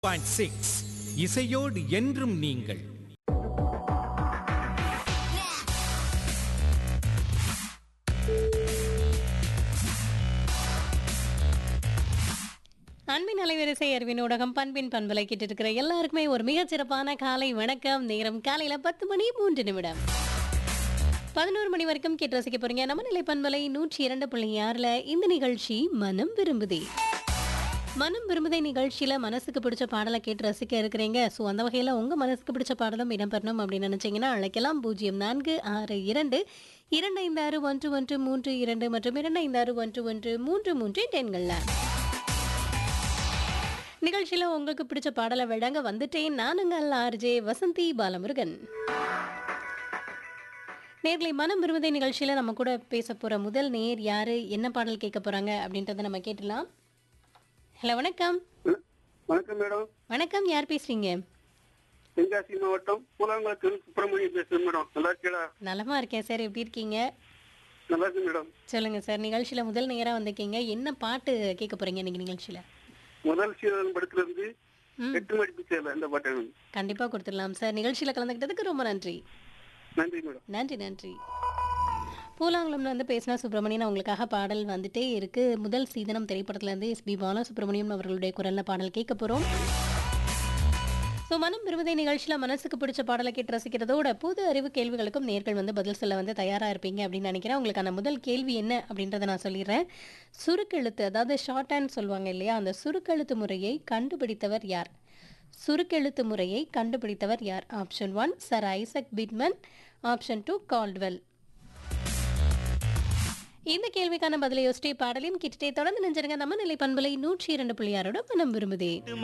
Point six இசையோடு என்றும் நீங்கள் அன்பின் அலைவரிசை அறிவின் ஊடகம் பண்பின் பண்பலை கேட்டு இருக்கிற எல்லாருக்குமே ஒரு மிகச் சிறப்பான காலை வணக்கம் நேரம் காலையில பத்து மணி மூன்று நிமிடம் பதினோரு மணி வரைக்கும் கேட்டு ரசிக்க போறீங்க நம்ம நிலை பண்பலை நூற்றி இரண்டு புள்ளி ஆறுல இந்த நிகழ்ச்சி மனம் விரும்புதே மனம் விரும்புதே நிகழ்ச்சியில மனசுக்கு பிடிச்ச பாடலை கேட்டு ரசிக்க இருக்கிறீங்க ஸோ அந்த வகையில உங்க மனசுக்கு பிடிச்ச பாடலும் இடம்பெறணும் அப்படின்னு நினைச்சீங்கன்னா அழைக்கலாம் பூஜ்ஜியம் நான்கு ஆறு இரண்டு இரண்டு ஐந்து ஆறு ஒன்று ஒன்று மூன்று இரண்டு மற்றும் இரண்டு ஐந்து ஆறு ஒன்று ஒன்று மூன்று மூன்று எண்கள்ல நிகழ்ச்சியில உங்களுக்கு பிடிச்ச பாடலை வழங்க வந்துட்டேன் நானுங்கள் ஆர்ஜே வசந்தி பாலமுருகன் நேர்களை மனம் விரும்புதை நிகழ்ச்சியில நம்ம கூட பேச போற முதல் நேர் யாரு என்ன பாடல் கேட்க போறாங்க அப்படின்றத நம்ம கேட்டலாம் ஹலோ வணக்கம் வணக்கம் மேடம் வணக்கம் யார் பேசுறீங்க தென்காசி மாவட்டம் பூலாங்குளத்தில் சுப்பிரமணியம் பேசுறேன் மேடம் நல்லா இருக்கீங்களா நலமா இருக்கேன் சார் எப்படி இருக்கீங்க நல்லா இருக்கு மேடம் சொல்லுங்க சார் நிகழ்ச்சியில முதல் நேரா வந்திருக்கீங்க என்ன பாட்டு கேட்க போறீங்க இன்னைக்கு நிகழ்ச்சியில முதல் சீரன் படத்துல இருந்து ம். எட்டு மணி பிச்சையில இந்த பாட்டு வேணும். கண்டிப்பா கொடுத்துடலாம் சார் நிகழ்ச்சியில கலந்துக்கிட்டதுக்கு ரொம்ப நன்றி நன்றி மேடம் நன்றி நன்றி பூலாங்குளம்ல வந்து பேசினா சுப்பிரமணியன் அவங்களுக்காக பாடல் வந்துட்டே இருக்கு முதல் சீதனம் திரைப்படத்துல இருந்து எஸ்பி பாலா சுப்பிரமணியம் அவர்களுடைய குரல்ல பாடல் கேட்க போறோம் ஸோ மனம் விரும்புதை நிகழ்ச்சியில மனசுக்கு பிடிச்ச பாடலை கேட்டு ரசிக்கிறதோட புது அறிவு கேள்விகளுக்கும் நேர்கள் வந்து பதில் சொல்ல வந்து தயாரா இருப்பீங்க அப்படின்னு நினைக்கிறேன் உங்களுக்கான முதல் கேள்வி என்ன அப்படின்றத நான் சொல்லிடுறேன் சுருக்கெழுத்து அதாவது ஷார்ட் ஹேண்ட் சொல்லுவாங்க இல்லையா அந்த சுருக்கெழுத்து முறையை கண்டுபிடித்தவர் யார் சுருக்கெழுத்து முறையை கண்டுபிடித்தவர் யார் option one sir Isaac Pitman option two Caldwell இந்த கேள்விக்கான பதிலை யோசிச்சே பாடலையும் கிட்டே தொடர்ந்து நெஞ்சிருங்க நம்ம நிலை பண்பலை நூற்றி இரண்டு புள்ளியாரோட மனம் விரும்புதே